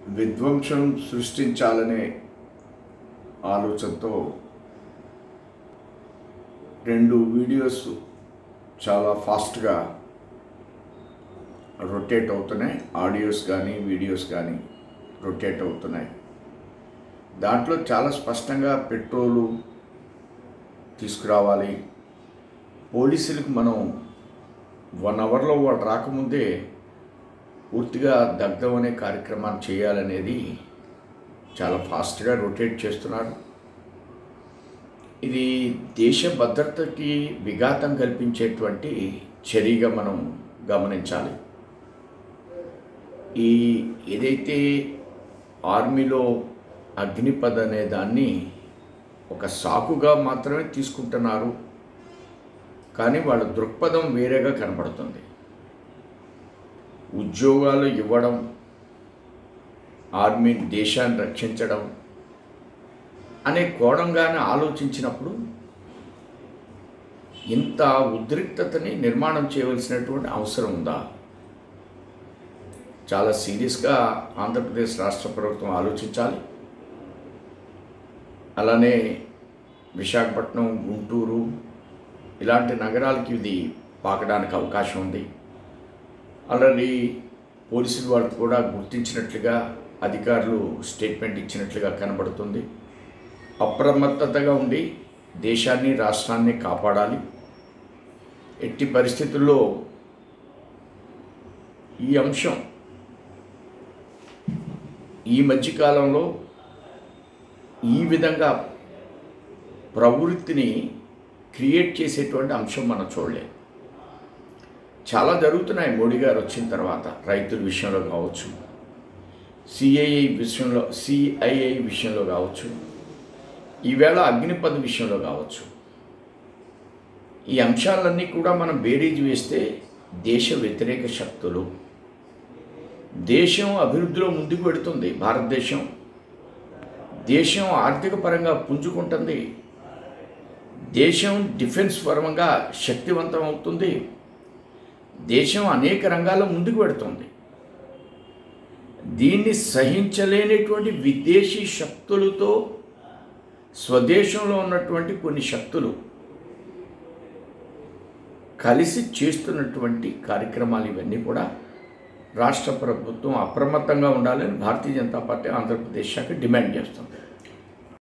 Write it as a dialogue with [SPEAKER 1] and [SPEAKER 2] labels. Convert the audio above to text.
[SPEAKER 1] విధ్వంసం సృష్టించాలనే ఆలోచనతో రెండు వీడియోస్ చాలా ఫాస్ట్గా రొటేట్ అవుతున్నాయి ఆడియోస్ కానీ వీడియోస్ కానీ రొటేట్ అవుతున్నాయి దాంట్లో చాలా స్పష్టంగా పెట్రోలు తీసుకురావాలి పోలీసులకు మనం వన్ అవర్లో వాళ్ళు రాకముందే పూర్తిగా దగ్ధం అనే కార్యక్రమాన్ని చేయాలనేది చాలా ఫాస్ట్గా రొటేట్ చేస్తున్నారు ఇది దేశ భద్రతకి విఘాతం కల్పించేటువంటి చర్యగా మనం గమనించాలి ఈ ఏదైతే ఆర్మీలో అగ్నిపద్ అనే దాన్ని ఒక సాకుగా మాత్రమే తీసుకుంటున్నారు కానీ వాళ్ళ దృక్పథం వేరేగా కనబడుతుంది ఉద్యోగాలు ఇవ్వడం ఆర్మీ దేశాన్ని రక్షించడం అనే కోణంగానే ఆలోచించినప్పుడు ఇంత ఉద్రిక్తతని నిర్మాణం చేయవలసినటువంటి అవసరం ఉందా చాలా సీరియస్గా ఆంధ్రప్రదేశ్ రాష్ట్ర ప్రభుత్వం ఆలోచించాలి అలానే విశాఖపట్నం గుంటూరు ఇలాంటి నగరాలకి ఇది పాకడానికి అవకాశం ఉంది ఆల్రెడీ పోలీసులు వాళ్ళు కూడా గుర్తించినట్లుగా అధికారులు స్టేట్మెంట్ ఇచ్చినట్లుగా కనబడుతుంది అప్రమత్తతగా ఉండి దేశాన్ని రాష్ట్రాన్ని కాపాడాలి ఎట్టి పరిస్థితుల్లో ఈ అంశం ఈ మధ్యకాలంలో ఈ విధంగా ప్రవృత్తిని క్రియేట్ చేసేటువంటి అంశం మనం చూడలేదు చాలా జరుగుతున్నాయి మోడీ గారు వచ్చిన తర్వాత రైతుల విషయంలో కావచ్చు సిఐఐ విషయంలో సిఐఐ విషయంలో కావచ్చు ఈవేళ అగ్నిపథ్ విషయంలో కావచ్చు ఈ అంశాలన్నీ కూడా మనం బేరీజ్ వేస్తే దేశ వ్యతిరేక శక్తులు దేశం అభివృద్ధిలో ముందుకు పెడుతుంది భారతదేశం దేశం ఆర్థిక పరంగా పుంజుకుంటుంది దేశం డిఫెన్స్ పరంగా శక్తివంతం అవుతుంది దేశం అనేక రంగాల్లో ముందుకు పెడుతుంది దీన్ని సహించలేనటువంటి విదేశీ శక్తులతో స్వదేశంలో ఉన్నటువంటి కొన్ని శక్తులు కలిసి చేస్తున్నటువంటి కార్యక్రమాలు ఇవన్నీ కూడా రాష్ట్ర ప్రభుత్వం అప్రమత్తంగా ఉండాలని భారతీయ జనతా పార్టీ ఆంధ్రప్రదేశ్ శాఖ డిమాండ్ చేస్తుంది